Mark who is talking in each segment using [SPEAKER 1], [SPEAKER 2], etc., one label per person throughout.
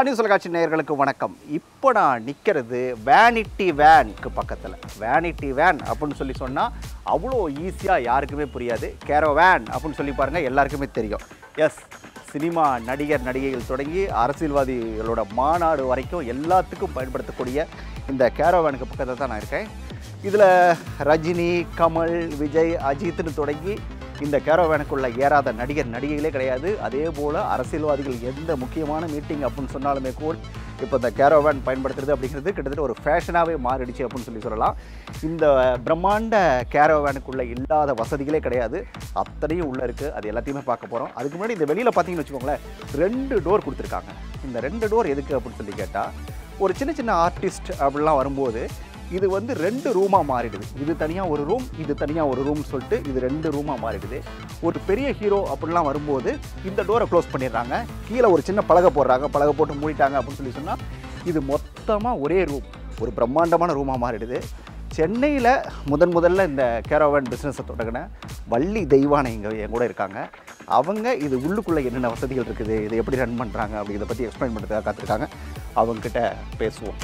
[SPEAKER 1] News தொலைக்காட்சி நேயர்களுக்கு வணக்கம் இப்போ நான் நிற்கிறது வேனிட்டி வேனுக்கு பக்கத்தில் வேனிட்டி வேன் அப்படின்னு சொல்லி சொன்னால் அவ்வளோ ஈஸியாக யாருக்குமே புரியாது கேரோ வேன் அப்படின்னு சொல்லி பாருங்கள் எல்லாருக்குமே தெரியும் எஸ் சினிமா நடிகர் நடிகைகள் தொடங்கி அரசியல்வாதிகளோட மாநாடு வரைக்கும் எல்லாத்துக்கும் பயன்படுத்தக்கூடிய இந்த கேரோவேனுக்கு பக்கத்தில் தான் நான் இருக்கேன் இதில் ரஜினி கமல் விஜய் அஜித்னு தொடங்கி இந்த கேரோவேனுக்குள்ள ஏறாத நடிகர் நடிகைகளே கிடையாது அதே போல் அரசியல்வாதிகள் எந்த முக்கியமான மீட்டிங் அப்படின்னு சொன்னாலுமே கூட இப்போ இந்த கேரோவேன் பயன்படுத்துறது அப்படிங்கிறது கிட்டத்தட்ட ஒரு ஃபேஷனாகவே மாறிடுச்சு அப்படின்னு சொல்லி சொல்லலாம் இந்த பிரம்மாண்ட கேரோவேனுக்குள்ள இல்லாத வசதிகளே கிடையாது அத்தனையும் உள்ளே இருக்குது அது எல்லாத்தையுமே பார்க்க போகிறோம் அதுக்கு முன்னாடி இந்த வெளியில் பார்த்தீங்கன்னு வச்சுக்கோங்களேன் ரெண்டு டோர் கொடுத்துருக்காங்க இந்த ரெண்டு டோர் எதுக்கு அப்படின்னு சொல்லி கேட்டால் ஒரு சின்ன சின்ன ஆர்டிஸ்ட் அப்படிலாம் வரும்போது இது வந்து ரெண்டு ரூமாக மாறிடுது இது தனியாக ஒரு ரூம் இது தனியாக ஒரு ரூம் சொல்லிட்டு இது ரெண்டு ரூமாக மாறிடுது ஒரு பெரிய ஹீரோ அப்படிலாம் வரும்போது இந்த டோரை க்ளோஸ் பண்ணிடுறாங்க கீழே ஒரு சின்ன பலகை போடுறாங்க பலகை போட்டு மூடிட்டாங்க அப்படின்னு சொல்லி சொன்னால் இது மொத்தமாக ஒரே ரூம் ஒரு பிரம்மாண்டமான ரூமாக மாறிடுது சென்னையில் முதன் முதல்ல இந்த கேரோவன் பிஸ்னஸை தொடங்கின வள்ளி தெய்வானை இங்கே என் கூட இருக்காங்க அவங்க இது உள்ளுக்குள்ளே என்னென்ன வசதிகள் இருக்குது இதை எப்படி ரன் பண்ணுறாங்க அப்படிங்கிறத பற்றி எக்ஸ்பிளைன் பண்ணுறதுக்காக காத்திருக்காங்க அவங்கக்கிட்ட பேசுவோம்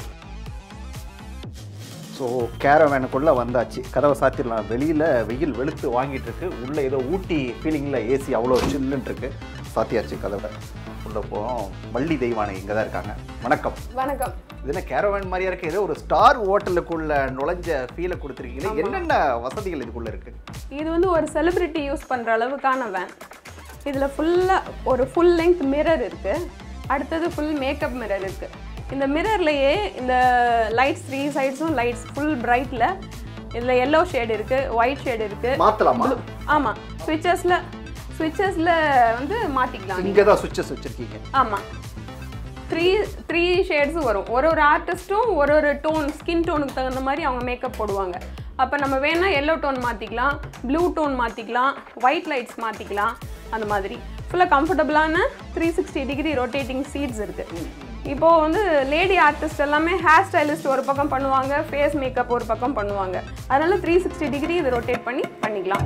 [SPEAKER 1] ஸோ கேரவேனுக்குள்ளே வந்தாச்சு கதவை சாத்திடலாம் வெளியில் வெயில் வெளுத்து வாங்கிட்டு இருக்கு உள்ளே ஏதோ ஊட்டி ஃபீலிங்கில் ஏசி அவ்வளோ சில்லுன்னு இருக்கு சாத்தியாச்சு கதவை உள்ளே போகிறோம் வள்ளி தெய்வானை இங்கே தான் இருக்காங்க வணக்கம்
[SPEAKER 2] வணக்கம்
[SPEAKER 1] இது என்ன கேரவேன் மாதிரியா இருக்கு ஏதோ ஒரு ஸ்டார் ஹோட்டலுக்குள்ள நுழைஞ்ச ஃபீலை கொடுத்துருக்கீங்களே என்னென்ன வசதிகள் இதுக்குள்ளே இருக்கு
[SPEAKER 2] இது வந்து ஒரு செலிபிரிட்டி யூஸ் பண்ணுற அளவுக்கான வேன் இதில் ஃபுல்லாக ஒரு ஃபுல் லெங்த் மிரர் இருக்குது அடுத்தது ஃபுல் மேக்கப் மிரர் இருக்குது இந்த மிரர்லையே இந்த லைட்ஸ் த்ரீ சைட்ஸும் லைட்ஸ் ஃபுல் பிரைட்டில் இதில் எல்லோ ஷேட் இருக்குது ஒயிட் ஷேட் இருக்குது
[SPEAKER 1] மாற்றலாமா
[SPEAKER 2] ஆமாம் ஸ்விட்சஸில் ஸ்விட்சஸில் வந்து மாற்றிக்கலாம்
[SPEAKER 1] இங்கே தான் சுவிட்சஸ் வச்சுருக்கீங்க
[SPEAKER 2] ஆமாம் த்ரீ த்ரீ ஷேட்ஸும் வரும் ஒரு ஒரு ஆர்டிஸ்ட்டும் ஒரு ஒரு டோன் ஸ்கின் டோனுக்கு தகுந்த மாதிரி அவங்க மேக்கப் போடுவாங்க அப்போ நம்ம வேணால் எல்லோ டோன் மாற்றிக்கலாம் ப்ளூ டோன் மாற்றிக்கலாம் ஒயிட் லைட்ஸ் மாற்றிக்கலாம் அந்த மாதிரி ஃபுல்லாக கம்ஃபர்டபுளான three sixty degree rotating seats இருக்குது இப்போது வந்து லேடி ஆர்டிஸ்ட் எல்லாமே ஹேர் ஸ்டைலிஸ்ட் ஒரு பக்கம் பண்ணுவாங்க ஃபேஸ் மேக்கப் ஒரு பக்கம் பண்ணுவாங்க அதனால த்ரீ சிக்ஸ்டி டிகிரி இதை ரொட்டேட் பண்ணி பண்ணிக்கலாம்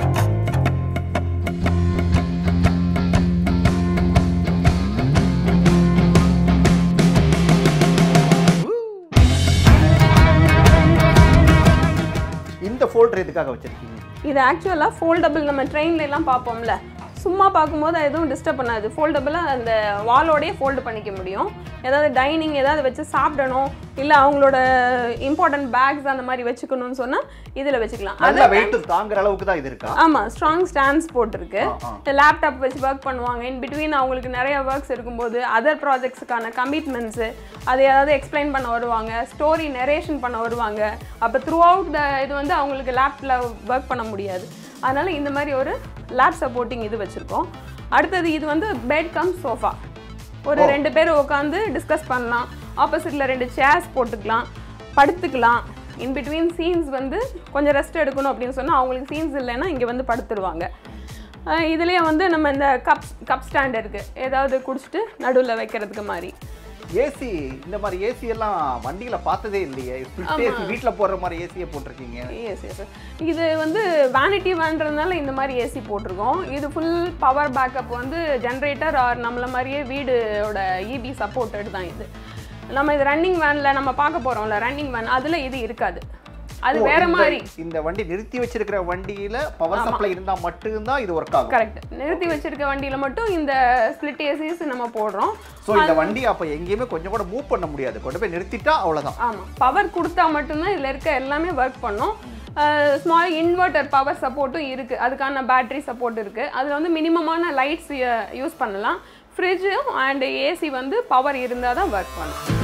[SPEAKER 1] இந்த ஃபோல்டர் எதுக்காக வச்சுருக்கீங்க
[SPEAKER 2] இது ஆக்சுவலாக ஃபோல்டபுள் நம்ம ட்ரெயின்ல எல்லாம் பார்ப்போம்ல சும்மா பார்க்கும்போது அது எதுவும் டிஸ்டர்ப் பண்ணாது ஃபோல்டபுளாக அந்த வாலோடயே ஃபோல்டு பண்ணிக்க முடியும் ஏதாவது டைனிங் ஏதாவது வச்சு சாப்பிடணும் இல்லை அவங்களோட இம்பார்ட்டன்ட் பேக்ஸ் அந்த மாதிரி வச்சுக்கணும்னு சொன்னால் இதில் வச்சுக்கலாம்
[SPEAKER 1] நல்ல வெயிட் தாங்குற அளவுக்கு தான் இது இருக்கா
[SPEAKER 2] ஆமாம் ஸ்ட்ராங் ஸ்டாண்ட்ஸ் போட்டிருக்கு
[SPEAKER 1] ஆ, ஆ.
[SPEAKER 2] இந்த லேப்டாப் வச்சு ஒர்க் பண்ணுவாங்க இன் பிட்வீன் அவங்களுக்கு நிறைய ஒர்க்ஸ் இருக்கும்போது அதர் ப்ராஜெக்ட்ஸுக்கான கமிட்மெண்ட்ஸு அதை ஏதாவது எக்ஸ்பிளைன் பண்ண வருவாங்க ஸ்டோரி நெரேஷன் பண்ண வருவாங்க அப்போ த்ரூ அவுட் த இது வந்து அவங்களுக்கு லேப்பில் ஒர்க் பண்ண முடியாது அதனால் இந்த மாதிரி ஒரு லேப் சப்போர்ட்டிங் இது வச்சுருக்கோம் அடுத்தது இது வந்து பெட் கம் சோஃபா ஒரு ரெண்டு பேர் உட்காந்து டிஸ்கஸ் பண்ணலாம் ஆப்போசிட்டில் ரெண்டு சேர்ஸ் போட்டுக்கலாம் படுத்துக்கலாம் இன் பிட்வீன் சீன்ஸ் வந்து கொஞ்சம் ரெஸ்ட் எடுக்கணும் அப்படின்னு சொன்னால் அவங்களுக்கு சீன்ஸ் இல்லைன்னா இங்கே வந்து படுத்துருவாங்க அஹ் இதுலயே வந்து நம்ம இந்த கப் கப் ஸ்டாண்ட் இருக்குது ஏதாவது குடிச்சிட்டு நடுவில் வைக்கிறதுக்கு மாதிரி
[SPEAKER 1] ஏசி இந்த மாதிரி ஏசி எல்லாம் வண்டியில பார்த்ததே இல்லையே ஸ்பிளிட் ஏசி வீட்ல போடுற மாதிரி ஏசியை போட்டிருக்கீங்க
[SPEAKER 2] எஸ் எஸ் இது வந்து வேனிட்டி வேன்றதுனால இந்த மாதிரி ஏசி போட்டிருக்கோம் இது ஃபுல் பவர் பேக்கப் வந்து ஜென்ரேட்டர் ஆர் நம்மள மாதிரியே வீடோட இபி சப்போர்ட்டட் தான் இது நம்ம இது ரன்னிங் வேனில் நம்ம பார்க்க போகிறோம்ல ரன்னிங் வேன் அதில் இது இருக்காது அது
[SPEAKER 1] ஓ,
[SPEAKER 2] வேற
[SPEAKER 1] இந்த-
[SPEAKER 2] மாதிரி
[SPEAKER 1] இந்த வண்டி நிறுத்தி வச்சிருக்கிற வண்டியில பவர் சப்ளை இருந்தா மட்டும்தான் இது ஒர்க் ஆகும்
[SPEAKER 2] கரெக்ட் நிறுத்தி வச்சிருக்க வண்டியில் மட்டும் இந்த ஸ்பிளிட் ஏசிஸ் நம்ம போடுறோம்
[SPEAKER 1] சோ இந்த வண்டி அப்ப எங்கேயுமே கொஞ்சம் கூட மூவ் பண்ண முடியாது கொண்டு போய் நிறுத்திட்டா அவ்வளவுதான்
[SPEAKER 2] ஆமாம் பவர் கொடுத்தா மட்டும்தான் இதில் இருக்க எல்லாமே ஒர்க் பண்ணும் ஸ்மால் இன்வெர்ட்டர் பவர் சப்போர்ட்டும் இருக்குது அதுக்கான பேட்டரி சப்போர்ட் இருக்குது அதில் வந்து மினிமமான லைட்ஸ் யூஸ் பண்ணலாம் ஃப்ரிட்ஜும் அண்ட் ஏசி வந்து பவர் இருந்தால் தான் ஒர்க் பண்ணும்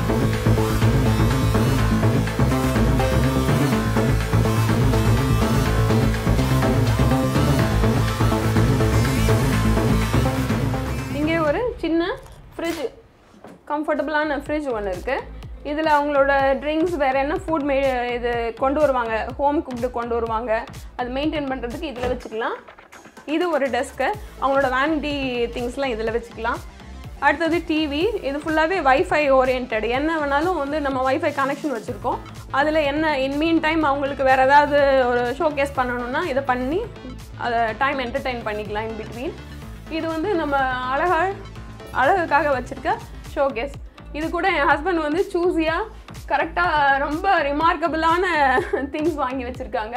[SPEAKER 2] இங்கே ஒரு சின்ன ஃப்ரிட்ஜ் கம்ஃபர்டபுளான ஃப்ரிட்ஜ் ஒன்று இருக்குது இதில் அவங்களோட ட்ரிங்க்ஸ் வேறு என்ன ஃபுட் மெ இது கொண்டு வருவாங்க ஹோம் குக்டு கொண்டு வருவாங்க அது மெயின்டைன் பண்ணுறதுக்கு இதில் வச்சுக்கலாம் இது ஒரு டெஸ்க்கு அவங்களோட வேனிட்டி திங்ஸ்லாம் இதில் வச்சுக்கலாம் அடுத்தது டிவி இது ஃபுல்லாகவே வைஃபை ஓரியன்ட் என்ன வேணாலும் வந்து நம்ம வைஃபை கனெக்ஷன் வச்சுருக்கோம் அதில் என்ன இன் மீன் டைம் அவங்களுக்கு வேறு ஏதாவது ஒரு ஷோ கேஸ் பண்ணணும்னா இதை பண்ணி அதை டைம் என்டர்டைன் பண்ணிக்கலாம் இன் பிட்வீன் இது வந்து நம்ம அழகா அழகுக்காக வச்சுருக்க ஷோகேஸ் இது கூட என் ஹஸ்பண்ட் வந்து சூஸியாக கரெக்டாக ரொம்ப ரிமார்க்கபிளான திங்ஸ் வாங்கி வச்சுருக்காங்க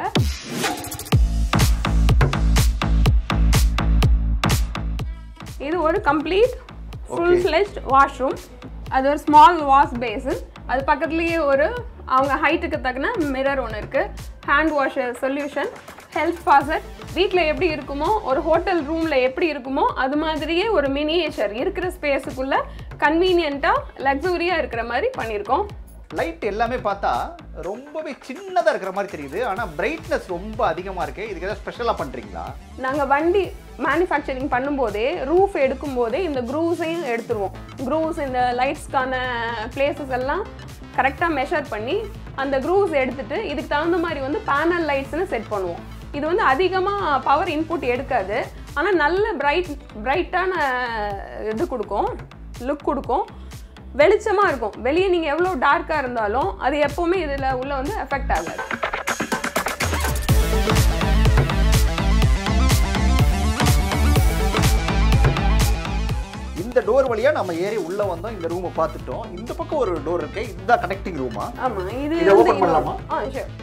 [SPEAKER 2] இது ஒரு கம்ப்ளீட் ஃபுல் ஃப்ளெஷ்ட் வாஷ்ரூம் அது ஒரு ஸ்மால் வாஷ் பேசன் அது பக்கத்துலேயே ஒரு அவங்க ஹைட்டுக்கு தக்கன மிரர் ஒன்று இருக்குது hand washer solution health faucet வீட்டில் எப்படி இருக்குமோ ஒரு ஹோட்டல் ரூமில் எப்படி இருக்குமோ அது மாதிரியே ஒரு மினியேச்சர் இருக்கிற ஸ்பேஸுக்குள்ளே கன்வீனியண்ட்டாக லக்ஸூரியாக இருக்கிற மாதிரி பண்ணியிருக்கோம்
[SPEAKER 1] லைட் எல்லாமே பார்த்தா ரொம்பவே சின்னதாக இருக்கிற மாதிரி தெரியுது ஆனால் பிரைட்னஸ் ரொம்ப அதிகமாக இருக்கு இதுக்கு ஏதாவது ஸ்பெஷலாக பண்ணுறீங்களா
[SPEAKER 2] நாங்கள் வண்டி மேனுஃபேக்சரிங் பண்ணும்போதே ரூஃப் எடுக்கும்போதே இந்த க்ரூஸையும் எடுத்துருவோம் க்ரூஸ் இந்த லைட்ஸ்க்கான பிளேசஸ் எல்லாம் கரெக்டாக மெஷர் பண்ணி அந்த க்ரூஸ் எடுத்துட்டு இதுக்கு தகுந்த மாதிரி வந்து பேனல் லைட்ஸ்னு செட் பண்ணுவோம் இது வந்து அதிகமாக பவர் இன்புட் எடுக்காது ஆனால் நல்ல பிரைட் பிரைட்டான இது கொடுக்கும் லுக் கொடுக்கும் வெளிச்சமாக இருக்கும் வெளியே நீங்கள் எவ்வளோ டார்க்காக இருந்தாலும் அது எப்போவுமே இதில் உள்ள வந்து எஃபெக்ட் ஆகாது
[SPEAKER 1] இந்த டோர் வழியாக நம்ம ஏறி உள்ளே வந்தோம் இந்த ரூமை பார்த்துட்டோம் இந்த பக்கம் ஒரு டோர் இருக்கு இதுதான் கனெக்டிங் ரூமா
[SPEAKER 2] ஆமா இது
[SPEAKER 1] இதை
[SPEAKER 2] வந்து
[SPEAKER 1] open பண்ணலாமா?
[SPEAKER 2] இன்னொரு- ஆ sure.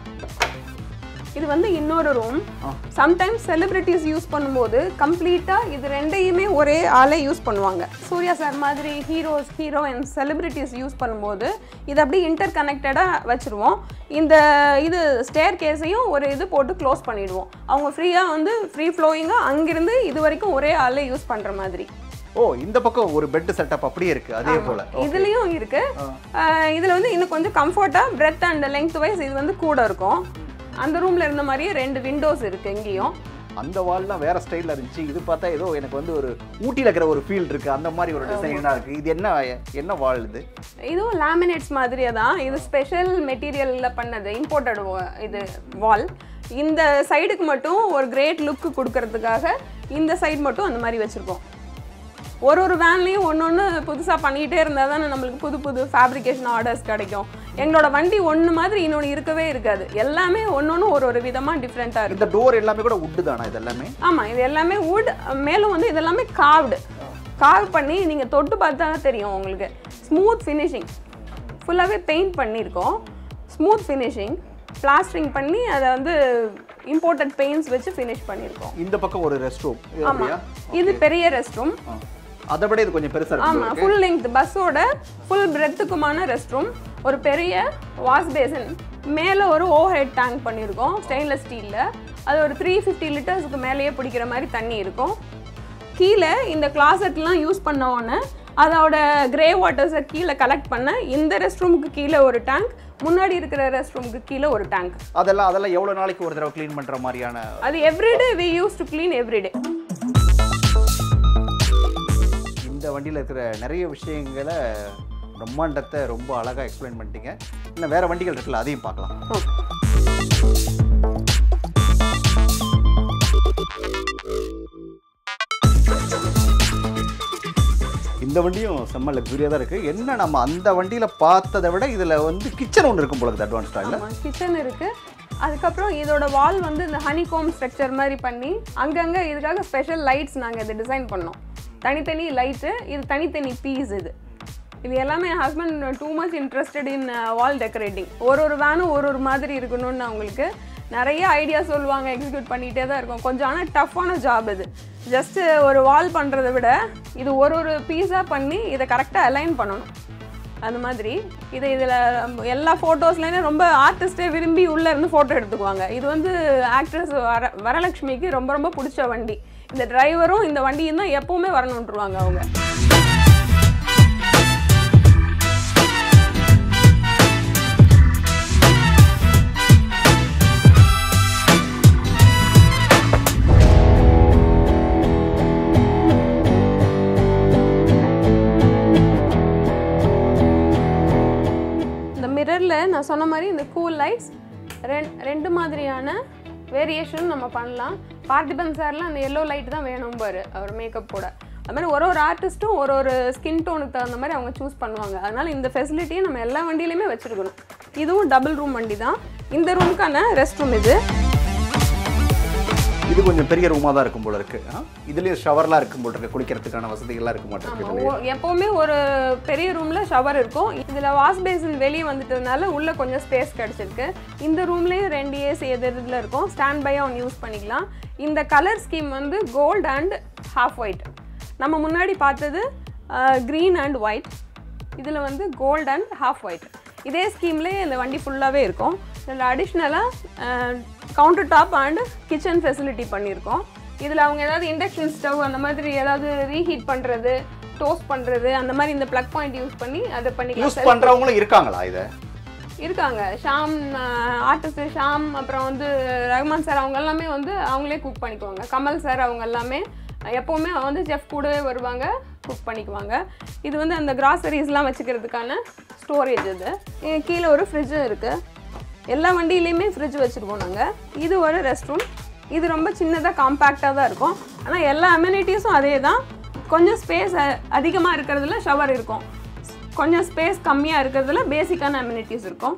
[SPEAKER 2] இது வந்து இன்னொரு ரூம்
[SPEAKER 1] ஆ.
[SPEAKER 2] சம்டைம்ஸ் செலிபிரிட்டிஸ் யூஸ் பண்ணும்போது கம்ப்ளீட்டாக இது ரெண்டையுமே ஒரே ஆளே யூஸ் பண்ணுவாங்க சூர்யா சார் மாதிரி ஹீரோஸ் ஹீரோயின் செலிபிரிட்டிஸ் யூஸ் பண்ணும்போது இது அப்படியே இன்டர் கனெக்டடாக வச்சுருவோம் இந்த இது ஸ்டேர் கேஸையும் ஒரு இது போட்டு க்ளோஸ் பண்ணிடுவோம் அவங்க ஃப்ரீயாக வந்து ஃப்ரீ ஃப்ளோயிங்காக அங்கிருந்து இது வரைக்கும் ஒரே ஆளே யூஸ் பண்ணுற மாதிரி
[SPEAKER 1] ஓ இந்த பக்கம் ஒரு பெட் செட்டப் அப்படியே இருக்கு அதே போல
[SPEAKER 2] இதுலயும் இருக்கு அஹ் இதுல வந்து இன்னும் கொஞ்சம் கம்ஃபர்ட்டா பிரெத் அண்ட் லெங்த் வைஸ் இது வந்து கூட இருக்கும் அந்த ரூம்ல இருந்த மாதிரியே ரெண்டு விண்டோஸ் இருக்கு எங்கேயும்
[SPEAKER 1] அந்த வால்லாம் வேற ஸ்டைல்ல இருந்துச்சு இது பார்த்தா ஏதோ எனக்கு வந்து ஒரு ஊட்டியில் இருக்கிற ஒரு ஃபீல் இருக்கு அந்த மாதிரி ஒரு டிசைனாக இருக்கு இது என்ன என்ன வால் இது
[SPEAKER 2] இதுவும் லேமினேட்ஸ் மாதிரியே தான் இது ஸ்பெஷல் மெட்டீரியலில் பண்ணது இம்போர்ட்டட் இது வால் இந்த சைடுக்கு மட்டும் ஒரு கிரேட் லுக் கொடுக்கறதுக்காக இந்த சைடு மட்டும் அந்த மாதிரி வச்சுருக்கோம் ஒரு ஒரு வேன்லேயும் ஒன்று ஒன்று புதுசாக பண்ணிகிட்டே இருந்தால் தானே நம்மளுக்கு புது புது ஃபேப்ரிகேஷன் ஆர்டர்ஸ் கிடைக்கும் எங்களோட வண்டி ஒன்று மாதிரி இன்னொன்று இருக்கவே இருக்காது எல்லாமே ஒன்று ஒன்று ஒரு ஒரு விதமாக டிஃப்ரெண்ட்டாக இருக்கும்
[SPEAKER 1] இந்த டோர் எல்லாமே கூட உட்டு தானா இது எல்லாமே
[SPEAKER 2] ஆமாம் இது எல்லாமே வுட் மேலும் வந்து இது எல்லாமே காவ்டு காவ் பண்ணி நீங்கள் தொட்டு பார்த்தா தான் தெரியும் உங்களுக்கு ஸ்மூத் ஃபினிஷிங் ஃபுல்லாகவே பெயிண்ட் பண்ணியிருக்கோம் ஸ்மூத் ஃபினிஷிங் பிளாஸ்டரிங் பண்ணி அதை வந்து இம்போர்ட்டட் பெயிண்ட்ஸ் வச்சு ஃபினிஷ் பண்ணியிருக்கோம்
[SPEAKER 1] இந்த பக்கம் ஒரு ரெஸ்ட் ரூம்
[SPEAKER 2] ஆமாம் இது பெரிய ரெஸ்ட் ரூம்
[SPEAKER 1] அதை விட இது கொஞ்சம் பெருசா இருக்கு
[SPEAKER 2] ஆமாம் ஃபுல் லெங்த் பஸ்ஸோட ஃபுல் பிரெத்துக்குமான ரெஸ்ட் ரூம் ஒரு பெரிய வாஷ் பேசின் மேலே ஒரு ஓ ஹெட் டேங்க் பண்ணியிருக்கோம் ஸ்டெயின்லெஸ் ஸ்டீலில் அது ஒரு த்ரீ ஃபிஃப்டி லிட்டர்ஸ்க்கு மேலேயே பிடிக்கிற மாதிரி தண்ணி இருக்கும் கீழே இந்த கிளாசெட்லாம் யூஸ் பண்ண உடனே அதோட கிரே வாட்டர்ஸை கீழே கலெக்ட் பண்ண இந்த ரெஸ்ட் ரூமுக்கு கீழே ஒரு டேங்க் முன்னாடி இருக்கிற ரெஸ்ட் ரூமுக்கு கீழே ஒரு டேங்க்
[SPEAKER 1] அதெல்லாம் அதெல்லாம் எவ்வளவு நாளைக்கு ஒரு தடவை க்ளீன் பண்ற மாதிரியான
[SPEAKER 2] அது everyday we use to clean everyday
[SPEAKER 1] இந்த வண்டியில இருக்கிற நிறைய விஷயங்களை பிரம்மாண்டத்தை ரொம்ப அழகா எக்ஸ்பிளைன் பண்ணிட்டீங்க இன்னும் வேற வண்டிகள் இருக்குல்ல அதையும் பார்க்கலாம் இந்த வண்டியும் செம்ம லக்ஸுரியாக தான் இருக்குது என்ன நம்ம அந்த வண்டியில் பார்த்ததை விட இதில் வந்து கிச்சன் ஒன்று இருக்கும் போல அட்வான்ஸ் ஸ்டைலில்
[SPEAKER 2] ஆமாம் கிச்சன் இருக்குது அதுக்கப்புறம் இதோட வால் வந்து இந்த ஹனிகோம் ஸ்ட்ரக்சர் மாதிரி பண்ணி அங்கங்கே இதுக்காக ஸ்பெஷல் லைட்ஸ் நாங்கள் இதை டிசைன் பண்ணோம் தனித்தனி லைட்டு இது தனித்தனி பீஸ் இது இது எல்லாமே என் husband too much interested in wall decorating ஒரு ஒரு வேனும் ஒரு ஒரு மாதிரி இருக்கணும்னு அவங்களுக்கு நிறைய ஐடியா சொல்லுவாங்க எக்ஸிக்யூட் பண்ணிகிட்டே தான் இருக்கும் கொஞ்சம் ஆனால் டஃப்பான ஜாப் இது ஜஸ்ட்டு ஒரு வால் பண்ணுறதை விட இது ஒரு ஒரு பீஸாக பண்ணி இதை கரெக்டாக அலைன் பண்ணணும் அந்த மாதிரி இது இதில் எல்லா ஃபோட்டோஸ்லேயுமே ரொம்ப ஆர்டிஸ்டே விரும்பி உள்ளே இருந்து ஃபோட்டோ எடுத்துக்குவாங்க இது வந்து ஆக்ட்ரஸ் வர வரலட்சுமிக்கு ரொம்ப ரொம்ப பிடிச்ச வண்டி இந்த டிரைவரும் இந்த வண்டியும் தான் எப்போவுமே வரணுன்ட்டுருவாங்க அவங்க இந்த மிரரில் நான் சொன்ன மாதிரி இந்த கூல் லைட்ஸ் ரெண் ரெண்டு மாதிரியான வேரியேஷன் நம்ம பண்ணலாம் பார்த்திபன் சார்லாம் அந்த எல்லோ லைட் தான் வேணும் பாரு அவர் மேக்கப் போட அது மாதிரி ஒரு ஒரு ஆர்டிஸ்ட்டும் ஒரு ஒரு ஸ்கின் டோனுக்கு தகுந்த மாதிரி அவங்க சூஸ் பண்ணுவாங்க அதனால் இந்த ஃபெசிலிட்டியை நம்ம எல்லா வண்டியிலையுமே வச்சுருக்கணும் இதுவும் டபுள் ரூம் வண்டி தான் இந்த ரூமுக்கான ரெஸ்ட் ரூம் இது
[SPEAKER 1] இது கொஞ்சம் பெரிய ரூமாக தான் இருக்கும் போல இருக்கு ஆ? இதுலயும் ஷவர்லாம் இருக்கும் போல இருக்கு குளிக்கிறதுக்கான வசதிகள்லாம் இருக்க மாட்டேங்குது
[SPEAKER 2] ஆமா, ஒ- எப்பவுமே ஒரு பெரிய ரூம்ல ஷவர் இருக்கும் இதுல வாஷ் பேசின் வெளியே வந்துட்டதுனால உள்ள கொஞ்சம் ஸ்பேஸ் கிடைச்சிருக்கு இந்த ரூம்லயும் ரெண்டு ஏசி எதிரில் இருக்கும் ஸ்டாண்ட் பை ஆன் யூஸ் பண்ணிக்கலாம் இந்த கலர் ஸ்கீம் வந்து கோல்ட் அண்ட் ஹாஃப் ஒயிட் நம்ம முன்னாடி பார்த்தது க்ரீன் அண்ட் ஒயிட் இதில் வந்து கோல்ட் அண்ட் ஹாஃப் ஒயிட் இதே ஸ்கீம்லேயே இந்த வண்டி ஃபுல்லாகவே இருக்கும் இதில் அடிஷ்னலாக counter top and kitchen facility பண்ணியிருக்கோம் இதில் அவங்க ஏதாவது இண்டக்ஷன் ஸ்டவ் அந்த மாதிரி ஏதாவது ரீஹீட் பண்ணுறது டோஸ்ட் பண்ணுறது அந்த மாதிரி இந்த ப்ளக் பாயிண்ட் யூஸ் பண்ணி அதை பண்ணிக்கலாம்
[SPEAKER 1] யூஸ் பண்றவங்களும் இருக்காங்களா இதை
[SPEAKER 2] இருக்காங்க ஷாம் ஆர்டிஸ்ட் ஷாம் அப்புறம் வந்து ரஹ்மான் சார் அவங்க எல்லாமே வந்து அவங்களே குக் பண்ணிக்குவாங்க கமல் சார் அவங்க எல்லாமே எப்போவுமே வந்து செஃப் கூடவே வருவாங்க குக் பண்ணிக்குவாங்க இது வந்து அந்த கிராசரிஸ்லாம் வச்சுக்கிறதுக்கான ஸ்டோரேஜ் இது இங்க கீழே ஒரு ஃப்ரிட்ஜும் இருக்குது எல்லா வண்டியிலையுமே ஃப்ரிட்ஜ் வச்சுருக்கோம் நாங்கள் இது ஒரு ரெஸ்ட் ரூம் இது ரொம்ப சின்னதாக காம்பேக்டாக தான் இருக்கும் ஆனால் எல்லா அம்யூனிட்டிஸும் அதே தான் கொஞ்சம் ஸ்பேஸ் அதிகமாக இருக்கிறதுல ஷவர் இருக்கும் கொஞ்சம் ஸ்பேஸ் கம்மியாக இருக்கிறதுல பேசிக்கான அம்யூனிட்டிஸ் இருக்கும்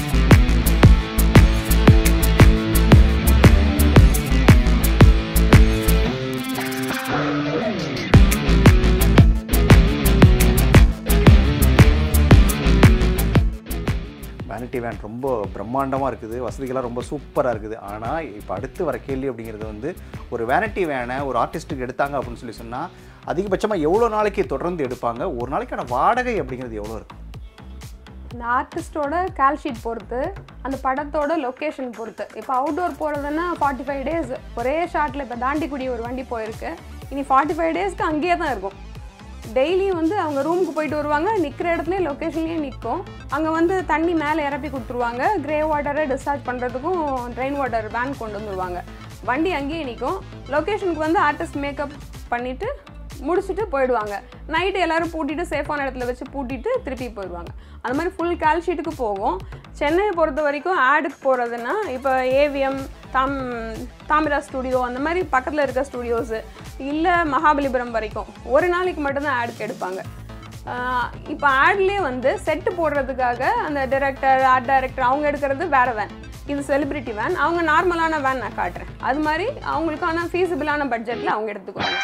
[SPEAKER 1] வேனிட்டி வேன் ரொம்ப பிரம்மாண்டமாக இருக்குது வசதிகள்லாம் ரொம்ப சூப்பராக இருக்குது ஆனால் இப்போ அடுத்து வர கேள்வி அப்படிங்கிறது வந்து ஒரு வேனிட்டி வேனை ஒரு ஆர்டிஸ்ட்டுக்கு எடுத்தாங்க அப்படின்னு சொல்லி சொன்னால் அதிகபட்சமாக எவ்வளோ நாளைக்கு தொடர்ந்து எடுப்பாங்க ஒரு நாளைக்கான வாடகை அப்படிங்கிறது எவ்வளோ இருக்கும்
[SPEAKER 2] இந்த ஆர்டிஸ்டோட கால்ஷீட் பொறுத்து அந்த படத்தோட லொக்கேஷன் பொறுத்து இப்போ அவுட்டோர் போகிறதுன்னா ஃபார்ட்டி ஃபைவ் டேஸ் ஒரே ஷாட்டில் இப்போ தாண்டிக்குடி ஒரு வண்டி போயிருக்கு இனி ஃபார்ட்டி ஃபைவ் டேஸ்க்கு அங்கேயே தான் இருக்கும் டெய்லி வந்து அவங்க ரூமுக்கு போயிட்டு வருவாங்க நிற்கிற இடத்துல லொக்கேஷன்லேயே நிற்கும் அங்கே வந்து தண்ணி மேலே இறப்பி கொடுத்துருவாங்க கிரே வாட்டரை டிஸ்சார்ஜ் பண்ணுறதுக்கும் ட்ரெயின் வாட்டர் வேன் கொண்டு வந்துருவாங்க வண்டி அங்கேயே நிற்கும் லொக்கேஷனுக்கு வந்து ஆர்டிஸ்ட் மேக்கப் பண்ணிவிட்டு முடிச்சுட்டு போயிடுவாங்க நைட்டு எல்லாரும் பூட்டிட்டு சேஃபான இடத்துல வச்சு பூட்டிட்டு திருப்பி போயிடுவாங்க அந்த மாதிரி ஃபுல் கால்ஷீட்டுக்கு போகும் சென்னையை பொறுத்த வரைக்கும் ஆடுக்கு போகிறதுனா இப்போ ஏவிஎம் தாம் தாமிரா ஸ்டுடியோ அந்த மாதிரி பக்கத்தில் இருக்க ஸ்டுடியோஸு இல்லை மகாபலிபுரம் வரைக்கும் ஒரு நாளைக்கு மட்டும்தான் ஆடுக்கு எடுப்பாங்க இப்போ ஆட்லேயே வந்து செட்டு போடுறதுக்காக அந்த டைரக்டர் ஆர்ட் டைரக்டர் அவங்க எடுக்கிறது வேற வேன் இது செலிபிரிட்டி வேன் அவங்க நார்மலான வேன் நான் காட்டுறேன் அது மாதிரி அவங்களுக்கான ஃபீஸிபிளான பட்ஜெட்டில் அவங்க எடுத்துக்குவாங்க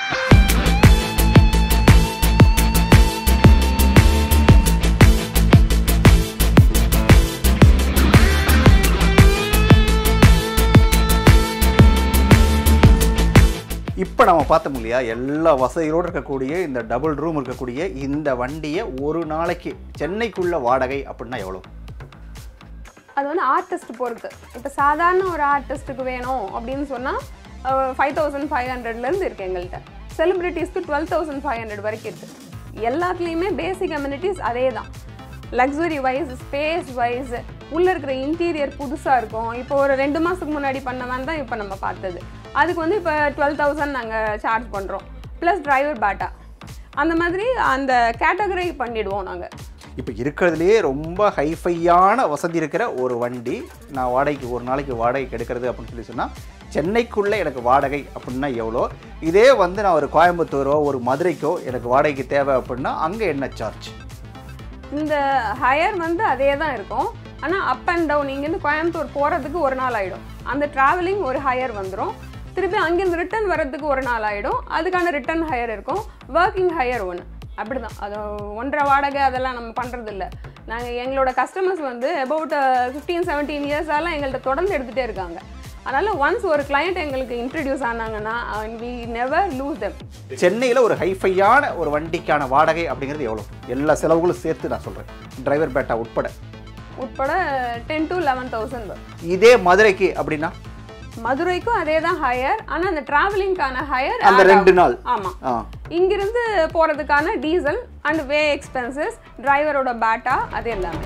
[SPEAKER 1] இப்போ நம்ம பார்த்தோம் இல்லையா எல்லா வசதிகளோடு இருக்கக்கூடிய இந்த டபுள் ரூம் இருக்கக்கூடிய இந்த வண்டியை ஒரு நாளைக்கு சென்னைக்குள்ள வாடகை அப்படின்னா எவ்வளோ
[SPEAKER 2] அது வந்து ஆர்டிஸ்ட் பொறுத்து இப்போ சாதாரண ஒரு ஆர்டிஸ்ட்டுக்கு வேணும் அப்படின்னு சொன்னால் ஃபைவ் தௌசண்ட் ஃபைவ் ஹண்ட்ரட்லேருந்து இருக்குது எங்கள்கிட்ட செலிப்ரிட்டிஸ்க்கு டுவெல் தௌசண்ட் ஃபைவ் ஹண்ட்ரட் வரைக்கும் இருக்குது எல்லாத்துலேயுமே பேசிக் அம்யூனிட்டிஸ் அதே தான் லக்ஸுரி வைஸ் ஸ்பேஸ் வைஸ் உள்ளே இருக்கிற இன்டீரியர் புதுசாக இருக்கும் இப்போ ஒரு ரெண்டு மாதத்துக்கு முன்னாடி பண்ணவன் தான் இப்போ நம்ம பார்த்தது அதுக்கு வந்து இப்போ டுவெல் தௌசண்ட் நாங்கள் சார்ஜ் பண்ணுறோம் ப்ளஸ் டிரைவர் பேட்டா அந்த மாதிரி அந்த கேட்டகரி பண்ணிடுவோம் நாங்கள்
[SPEAKER 1] இப்போ இருக்கிறதுலையே ரொம்ப ஹைஃபையான வசதி இருக்கிற ஒரு வண்டி நான் வாடகைக்கு ஒரு நாளைக்கு வாடகைக்கு எடுக்கிறது அப்படின்னு சொல்லி சொன்னால் சென்னைக்குள்ளே எனக்கு வாடகை அப்படின்னா எவ்வளோ இதே வந்து நான் ஒரு கோயம்புத்தூரோ ஒரு மதுரைக்கோ எனக்கு வாடகைக்கு தேவை அப்படின்னா அங்கே என்ன சார்ஜ்
[SPEAKER 2] இந்த ஹையர் வந்து அதே தான் இருக்கும் ஆனால் அப் அண்ட் டவுன் இங்கேருந்து கோயம்புத்தூர் போகிறதுக்கு ஒரு நாள் ஆகிடும் அந்த ட்ராவலிங் ஒரு ஹையர் வந்துடும் திருப்பி அங்கேருந்து ரிட்டர்ன் வர்றதுக்கு ஒரு நாள் ஆகிடும் அதுக்கான ரிட்டர்ன் ஹையர் இருக்கும் ஒர்க்கிங் ஹையர் ஒன்று அப்படி தான் அது ஒன்றரை வாடகை அதெல்லாம் நம்ம பண்ணுறது இல்லை நாங்கள் எங்களோட கஸ்டமர்ஸ் வந்து அபவுட் ஃபிஃப்டீன் செவன்டீன் இயர்ஸாலாம் எங்கள்கிட்ட தொடர்ந்து எடுத்துகிட்டே இருக்காங்க அதனால் ஒன்ஸ் ஒரு கிளையண்ட் எங்களுக்கு இன்ட்ரடியூஸ் ஆனாங்கன்னா வி நெவர் லூஸ் தெம்
[SPEAKER 1] சென்னையில் ஒரு ஹைஃபையான ஒரு வண்டிக்கான வாடகை அப்படிங்கிறது எவ்வளோ எல்லா செலவுகளும் சேர்த்து நான் சொல்கிறேன் டிரைவர் பேட்டா உட்பட
[SPEAKER 2] உட்பட டென் டு லெவன் தௌசண்ட் வரும்
[SPEAKER 1] இதே மதுரைக்கு அப்படின்னா
[SPEAKER 2] மதுரைக்கும் அதே தான் ஹையர் ஆனா அந்த டிராவலிங்கான ஹையர்
[SPEAKER 1] அந்த ரெண்டு நாள்
[SPEAKER 2] ஆமா
[SPEAKER 1] ஆ
[SPEAKER 2] இங்கிருந்து போறதுக்கான டீசல் அண்ட் வே எக்ஸ்பென்சஸ் டிரைவரோட பேட்டா அது எல்லாமே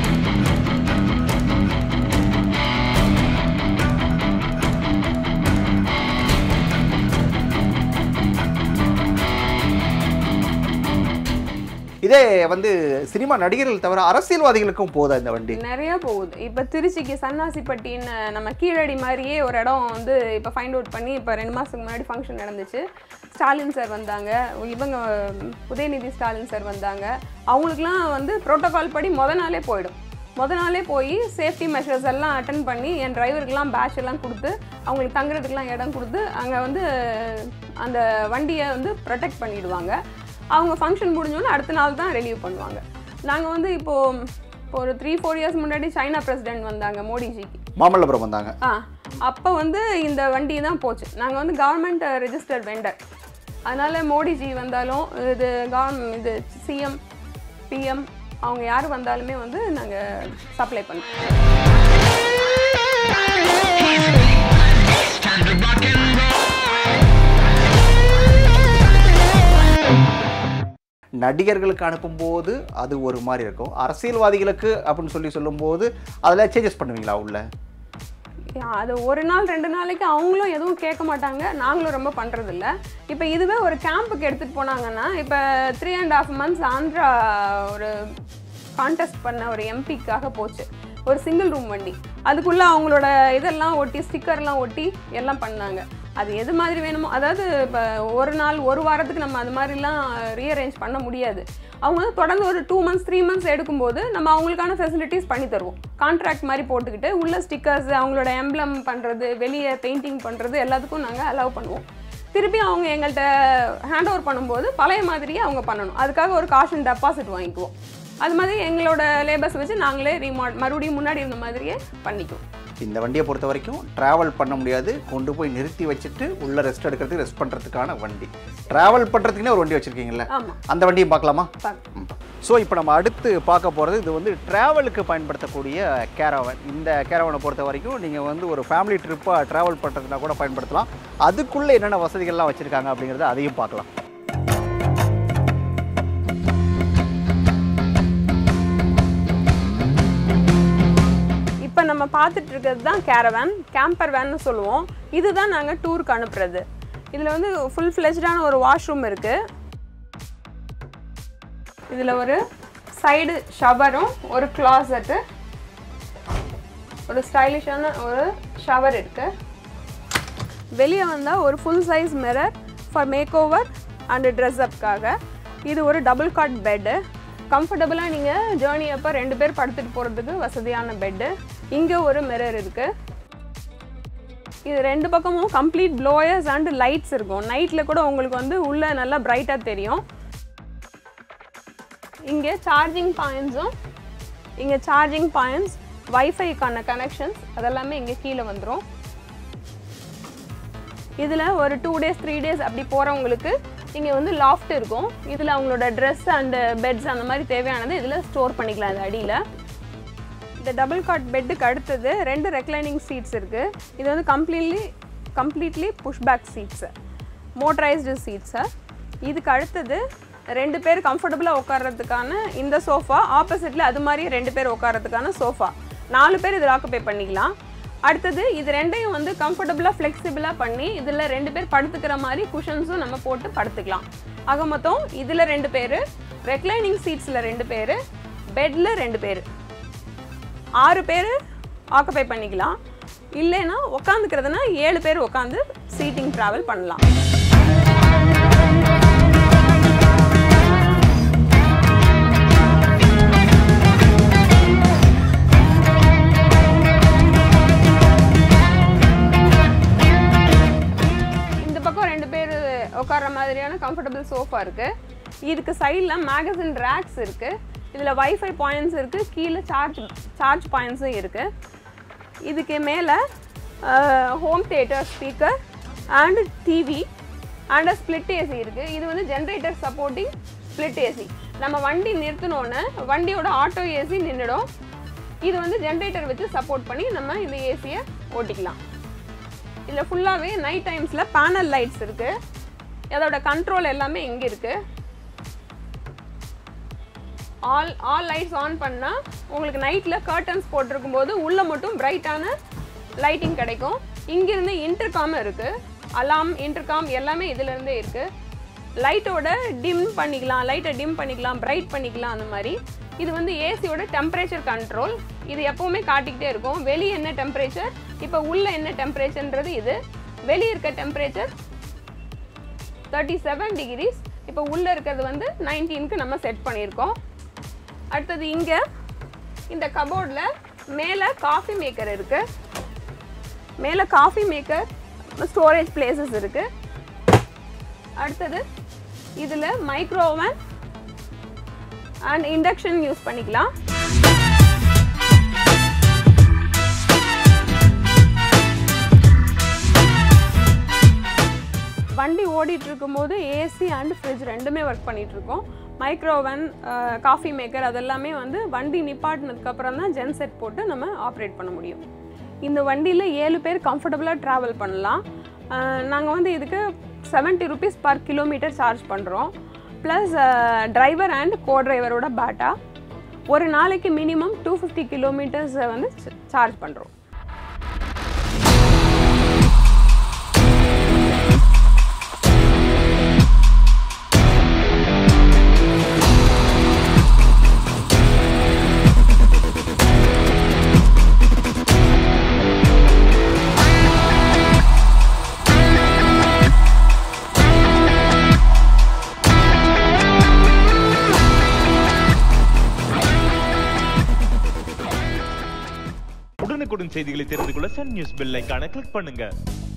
[SPEAKER 1] இதே வந்து சினிமா நடிகர்கள் தவிர அரசியல்வாதிகளுக்கும் போதா இந்த வண்டி
[SPEAKER 2] நிறைய போகுது இப்போ திருச்சிக்கு சன்னாசிப்பட்டின்னு நம்ம கீழடி மாதிரியே ஒரு இடம் வந்து இப்போ ஃபைண்ட் அவுட் பண்ணி இப்போ ரெண்டு மாதத்துக்கு முன்னாடி ஃபங்க்ஷன் நடந்துச்சு ஸ்டாலின் சார் வந்தாங்க இவங்க உதயநிதி ஸ்டாலின் சார் வந்தாங்க அவங்களுக்குலாம் வந்து ப்ரோட்டோகால் படி முத நாளே போயிடும் முத நாளே போய் சேஃப்டி மெஷர்ஸ் எல்லாம் அட்டன் பண்ணி என் டிரைவருக்கெல்லாம் பேட்ச் எல்லாம் கொடுத்து அவங்களுக்கு தங்குறதுக்கெல்லாம் இடம் கொடுத்து அங்கே வந்து அந்த வண்டியை வந்து ப்ரொடெக்ட் பண்ணிடுவாங்க அவங்க ஃபங்க்ஷன் முடிஞ்சோன்னே அடுத்த நாள் தான் ரிலீவ் பண்ணுவாங்க நாங்கள் வந்து இப்போது இப்போ ஒரு த்ரீ ஃபோர் இயர்ஸ் முன்னாடி சைனா பிரசிடென்ட் வந்தாங்க மோடிஜிக்கு
[SPEAKER 1] மாமல்லபுரம் வந்தாங்க
[SPEAKER 2] ஆ அப்போ வந்து இந்த வண்டி தான் போச்சு நாங்கள் வந்து கவர்மெண்ட் ரெஜிஸ்டர் வெண்டர் அதனால் மோடிஜி வந்தாலும் இது கவர்ம் இது சிஎம் பிஎம் அவங்க யார் வந்தாலுமே வந்து நாங்கள் சப்ளை பண்ணுறோம்
[SPEAKER 1] நடிகர்களுக்கு அனுப்பும்போது அது ஒரு மாதிரி இருக்கும் அரசியல்வாதிகளுக்கு அப்படின்னு சொல்லி சொல்லும்போது அதில் சேஞ்சஸ் பண்ணுவீங்களா உள்ள
[SPEAKER 2] அது ஒரு நாள் ரெண்டு நாளைக்கு அவங்களும் எதுவும் கேட்க மாட்டாங்க நாங்களும் ரொம்ப பண்ணுறதில்ல இப்போ இதுவே ஒரு கேம்புக்கு எடுத்துகிட்டு போனாங்கன்னா இப்போ three and half months Andhra ஒரு கான்டெஸ்ட் பண்ண ஒரு எம்பிக்காக போச்சு ஒரு சிங்கிள் ரூம் வண்டி அதுக்குள்ளே அவங்களோட இதெல்லாம் ஒட்டி ஸ்டிக்கர்லாம் ஒட்டி எல்லாம் பண்ணாங்க அது எது மாதிரி வேணுமோ அதாவது இப்போ ஒரு நாள் ஒரு வாரத்துக்கு நம்ம அது மாதிரிலாம் ரீஅரேஞ்ச் பண்ண முடியாது அவங்க வந்து தொடர்ந்து ஒரு டூ மந்த்ஸ் த்ரீ மந்த்ஸ் எடுக்கும்போது நம்ம அவங்களுக்கான ஃபெசிலிட்டிஸ் பண்ணி தருவோம் கான்ட்ராக்ட் மாதிரி போட்டுக்கிட்டு உள்ள ஸ்டிக்கர்ஸ் அவங்களோட எம்ப்ளம் பண்ணுறது வெளியே பெயிண்டிங் பண்ணுறது எல்லாத்துக்கும் நாங்கள் அலோவ் பண்ணுவோம் திருப்பி அவங்க எங்கள்கிட்ட ஹேண்ட் ஓவர் பண்ணும்போது பழைய மாதிரியே அவங்க பண்ணணும் அதுக்காக ஒரு காஷன் டெபாசிட் வாங்கிக்குவோம் அது மாதிரி எங்களோட லேபர்ஸ் வச்சு நாங்களே ரீமாட் மறுபடியும் முன்னாடி இருந்த மாதிரியே பண்ணிக்குவோம்
[SPEAKER 1] இந்த வண்டியை பொறுத்த வரைக்கும் ட்ராவல் பண்ண முடியாது கொண்டு போய் நிறுத்தி வச்சுட்டு உள்ள ரெஸ்ட் எடுக்கிறதுக்கு ரெஸ்ட் பண்ணுறதுக்கான வண்டி ட்ராவல் பண்ணுறதுக்குனே ஒரு வண்டி வச்சுருக்கீங்களா
[SPEAKER 2] ஆமாம்
[SPEAKER 1] அந்த வண்டியும் பார்க்கலாமா
[SPEAKER 2] பார்க்க
[SPEAKER 1] ஸோ இப்போ நம்ம அடுத்து பார்க்க போகிறது இது வந்து ட்ராவலுக்கு பயன்படுத்தக்கூடிய கேரவன் இந்த கேரவனை பொறுத்த வரைக்கும் நீங்கள் வந்து ஒரு ஃபேமிலி ட்ரிப்பாக ட்ராவல் பண்ணுறதுனா கூட பயன்படுத்தலாம் அதுக்குள்ளே என்னென்ன வசதிகள்லாம் வச்சுருக்காங்க அப்படிங்கிறத அதையும் பார்க்கலாம்
[SPEAKER 2] இப்போ நம்ம பார்த்துட்டு இருக்கிறது தான் கேரவேன் கேம்பர் வேன்னு சொல்லுவோம் இதுதான் நாங்கள் டூருக்கு அனுப்புறது இதில் வந்து ஃபுல் ஃப்ளெஜ்டான ஒரு வாஷ்ரூம் இருக்குது இதில் ஒரு சைடு ஷவரும் ஒரு கிளாசட்டு ஒரு ஸ்டைலிஷான ஒரு ஷவர் இருக்குது வெளியே வந்தால் ஒரு full size mirror for makeover and dress அப்காக இது ஒரு டபுள் காட் பெட்டு கம்ஃபர்டபுளாக நீங்கள் ஜேர்னி அப்போ ரெண்டு பேர் படுத்துட்டு போகிறதுக்கு வசதியான பெட்டு இங்கே ஒரு மிரர் இருக்குது இது ரெண்டு பக்கமும் கம்ப்ளீட் ப்ளோயர்ஸ் அண்ட் லைட்ஸ் இருக்கும் நைட்டில் கூட உங்களுக்கு வந்து உள்ளே நல்லா பிரைட்டாக தெரியும் இங்கே சார்ஜிங் பாயிண்ட்ஸும் இங்கே சார்ஜிங் பாயிண்ட்ஸ் வைஃபைக்கான கனெக்ஷன்ஸ் அதெல்லாமே இங்கே கீழே வந்துடும் இதில் ஒரு டூ டேஸ் த்ரீ டேஸ் அப்படி போகிறவங்களுக்கு இங்கே வந்து லாஃப்ட் இருக்கும் இதில் அவங்களோட ட்ரெஸ் அண்டு பெட்ஸ் அந்த மாதிரி தேவையானது இதில் ஸ்டோர் பண்ணிக்கலாம் அது அடியில் இந்த டபுள் காட் பெட்டுக்கு அடுத்தது ரெண்டு ரெக்லைனிங் சீட்ஸ் இருக்குது இது வந்து completely completely push back seats motorised seats இதுக்கு அடுத்தது ரெண்டு பேர் கம்ஃபர்டபுளாக உட்கார்றதுக்கான இந்த சோஃபா ஆப்போசிட்டில் அது மாதிரி ரெண்டு பேர் உட்கார்றதுக்கான சோஃபா நாலு பேர் இதில் ஆக்குப்பை பண்ணிக்கலாம் அடுத்தது இது ரெண்டையும் வந்து கம்ஃபர்டபுளாக ஃப்ளெக்சிபிளாக பண்ணி இதில் ரெண்டு பேர் படுத்துக்கிற மாதிரி குஷன்ஸும் நம்ம போட்டு படுத்துக்கலாம் ஆக மொத்தம் இதில் ரெண்டு பேர் ரெக்லைனிங் சீட்ஸில் ரெண்டு பேர் பெட்டில் ரெண்டு பேர் ஆறு பேர் ஆக்குப்பை பண்ணிக்கலாம் இல்லைன்னா உக்காந்துக்கிறதுனா ஏழு பேர் உட்காந்து சீட்டிங் ட்ராவல் பண்ணலாம் இந்த பக்கம் ரெண்டு பேர் உட்கார்ற மாதிரியான கம்ஃபர்டபுள் சோஃபா இருக்கு இதுக்கு சைடில் மேகசின் ரேக்ஸ் இருக்கு இதில் வைஃபை பாயிண்ட்ஸ் இருக்கு கீழே சார்ஜ் சார்ஜ் பாயிண்ட்ஸும் இருக்கு இதுக்கு மேலே home theatre speaker and TV and split AC இருக்கு இது வந்து ஜென்ரேட்டர் சப்போர்ட்டிங் ஸ்பிளிட் ஏசி நம்ம வண்டி நிறுத்தினோன்னே வண்டியோட ஆட்டோ ஏசி நின்றுடும் இது வந்து ஜென்ரேட்டர் வச்சு சப்போர்ட் பண்ணி நம்ம இந்த ஏசியை ஓட்டிக்கலாம் இதில் ஃபுல்லாகவே நைட் டைம்ஸில் பேனல் லைட்ஸ் இருக்குது அதோட கண்ட்ரோல் எல்லாமே இங்கே இருக்குது ஆல் ஆல் லைட்ஸ் ஆன் பண்ணால் உங்களுக்கு நைட்டில் கர்டன்ஸ் போட்டிருக்கும் போது உள்ளே மட்டும் பிரைட்டான லைட்டிங் கிடைக்கும் இங்கிருந்து இன்டர்காம் இருக்குது அலாம் இன்டர்காம் எல்லாமே இதுலேருந்தே இருக்குது லைட்டோட டிம் பண்ணிக்கலாம் லைட்டை டிம் பண்ணிக்கலாம் பிரைட் பண்ணிக்கலாம் அந்த மாதிரி இது வந்து ஏசியோட டெம்பரேச்சர் கண்ட்ரோல் இது எப்போவுமே காட்டிக்கிட்டே இருக்கும் வெளியே என்ன டெம்பரேச்சர் இப்போ உள்ள என்ன டெம்பரேச்சர்ன்றது இது வெளியே இருக்க டெம்பரேச்சர் தேர்ட்டி செவன் டிகிரிஸ் இப்போ உள்ளே இருக்கிறது வந்து நைன்டீனுக்கு நம்ம செட் பண்ணியிருக்கோம் அடுத்தது இங்கே இந்த கபோர்டில் மேலே காஃபி மேக்கர் இருக்கு மேலே காஃபி மேக்கர் ஸ்டோரேஜ் பிளேசஸ் இருக்கு அடுத்தது இதில் micro oven and induction use பண்ணிக்கலாம் வண்டி ஓடிட்டு இருக்கும்போது ஏசி அண்ட் ஃப்ரிட்ஜ் ரெண்டுமே ஒர்க் பண்ணிட்டு இருக்கோம் மைக்ரோவன் காஃபி மேக்கர் அதெல்லாமே வந்து வண்டி நிப்பாட்டினதுக்கு அப்புறம் தான் ஜென் செட் போட்டு நம்ம ஆப்ரேட் பண்ண முடியும் இந்த வண்டியில் ஏழு பேர் கம்ஃபர்டபுளாக ட்ராவல் பண்ணலாம் நாங்கள் வந்து இதுக்கு seventy rupees per kilometre charge பண்ணுறோம் ப்ளஸ் டிரைவர் அண்ட் கோ டிரைவரோட பேட்டா ஒரு நாளைக்கு மினிமம் டூ ஃபிஃப்டி கிலோமீட்டர்ஸ் வந்து சார்ஜ் பண்ணுறோம்
[SPEAKER 3] உடனுக்குடன் செய்திகளை தெரிந்து கொள்ள சன் நியூஸ் பெல் ஐகானை கிளிக் பண்ணுங்க